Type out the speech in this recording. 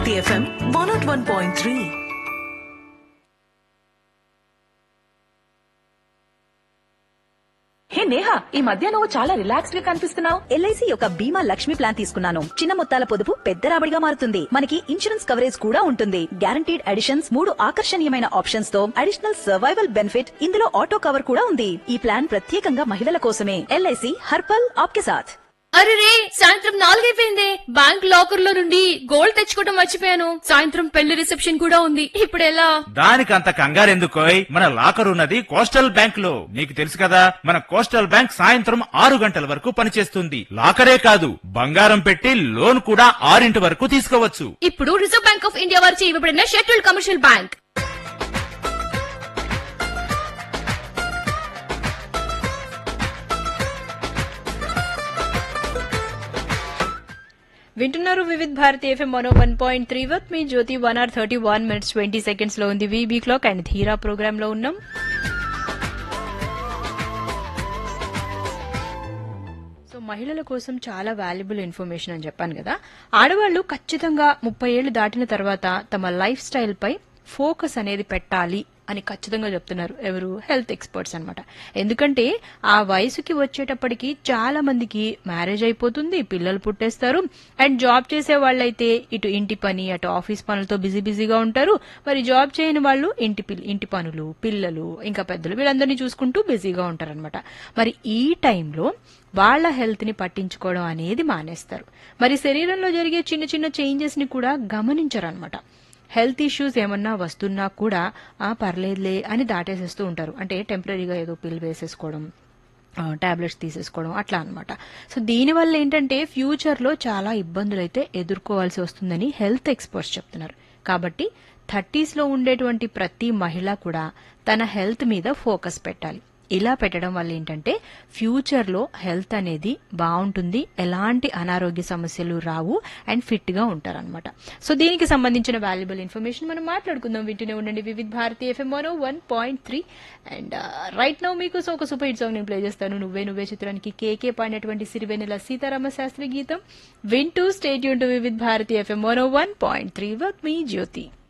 Bharati FM one nought one point three hey Neha ఈ మధ్య నువ్వు చాలా రిలాక్స్డ్ గా కనిపిస్తున్నావు ఎల్ఐసి యొక్క బీమా లక్ష్మి ప్లాన్ తీసుకున్నాను చిన్న మొత్తాల పొదుపు పెద్ద రాబడిగా మారుతుంది మనకి ఇన్సూరెన్స్ కవరేజ్ కూడా ఉంటుంది గ్యారంటీడ్ అడిషన్స్ మూడు ఆకర్షణీయమైన ఆప్షన్స్ తో అడిషనల్ సర్వైవల్ బెనిఫిట్ ఇందులో ఆటో కవర్ కూడా ఉంది ఈ ప్లాన్ ప్రత్యేకంగా మహిళల కోసమే ఎల్ఐసి హర్పల్ ఆప్కే సాథ్ అరే రే సాయంత్రం నాలుగైపోయింది బ్యాంక్ లాకర్ లో నుండి గోల్డ్ తెచ్చుకోవడం మర్చిపోయాను సాయంత్రం పెళ్లి రిసెప్షన్ కూడా ఉంది ఇప్పుడు ఎలా దానికంత కంగారెందుకోయ్ మన లాకర్ ఉన్నది కోస్టల్ బ్యాంక్ లో నీకు తెలుసు కదా మన కోస్టల్ బ్యాంక్ సాయంత్రం ఆరు గంటల వరకు పనిచేస్తుంది లాకరే కాదు బంగారం పెట్టి లోన్ కూడా ఆరింటి వరకు తీసుకోవచ్చు ఇప్పుడు రిజర్వ్ బ్యాంక్ ఆఫ్ ఇండియా వారిచే ఇవ్వబడిన షెడ్యూల్డ్ కమర్షియల్ బ్యాంక్ వింటున్నారు Vividh Bharati FM one one point three with me Jyoti one hour thirty one minutes twenty seconds లో ఉంది VB clock and Dheera programme లో ఉన్నాం సో మహిళల కోసం చాలా వాల్యుబుల్ ఇన్ఫర్మేషన్ అని చెప్పాను కదా ఆడవాళ్లు ఖచ్చితంగా ముప్పై ఏళ్లు దాటిన తర్వాత తమ లైఫ్ స్టైల్ పై ఫోకస్ అనేది పెట్టాలి అని ఖచ్చితంగా చెప్తున్నారు ఎవరు హెల్త్ ఎక్స్పర్ట్స్ అన్నమాట ఎందుకంటే ఆ వయసుకి వచ్చేటప్పటికి చాలా మందికి మ్యారేజ్ అయిపోతుంది పిల్లలు పుట్టేస్తారు అండ్ జాబ్ చేసే వాళ్ళైతే ఇటు ఇంటి పని అటు ఆఫీస్ పనులతో బిజీ బిజీగా ఉంటారు మరి జాబ్ చేయని వాళ్ళు ఇంటి పిల్- ఇంటి పనులు పిల్లలు ఇంకా పెద్దలు వీళ్ళందరినీ చూసుకుంటూ బిజీగా ఉంటారనమాట మరి ఈ టైంలో వాళ్ళ హెల్త్ ని పట్టించుకోవడం అనేది మానేస్తారు మరి శరీరంలో జరిగే చిన్న చిన్న చేంజెస్ ని కూడా గమనించరనమాట హెల్త్ ఇష్యూస్ ఏమన్నా వస్తున్నా కూడా ఆ పర్లేదులే అని దాటేసేస్తూ ఉంటారు అంటే టెంపరీగా ఏదో పిల్ వేసేసుకోవడం టాబ్లెట్స్ తీసేసుకోవడం అట్లా అన్నమాట సో దీనివల్ల ఏంటంటే ఫ్యూచర్లో చాలా ఇబ్బందులు అయితే ఎదుర్కోవాల్సి వస్తుందని హెల్త్ ఎక్స్పర్ట్స్ చెప్తున్నారు కాబట్టి థర్టీస్లో ఉండేటువంటి ప్రతి మహిళ కూడా తన హెల్త్ మీద ఫోకస్ పెట్టాలి ఇలా పెట్టడం వల్ల ఏంటంటే ఫ్యూచర్లో హెల్త్ అనేది బాగుంటుంది ఎలాంటి అనారోగ్య సమస్యలు రావు అండ్ ఫిట్ గా ఉంటారనమాట సో దీనికి సంబంధించిన వాల్యుబుల్ ఇన్ఫర్మేషన్ మనం మాట్లాడుకుందాం వింటూనే ఉండండి Vividh Bharati FM one one point three and right now మీకు సో ఒక సూపర్ హిట్ సాంగ్ నేను ప్లే చేస్తాను నువ్వే నువ్వే చిత్రానికి కేకే పాడినటువంటి సిరివెన్నెల సీతారామ శాస్త్రి గీతం వింటూ స్టేట్ యూన్ to Vividh Bharati FM one one point three with me Jyothi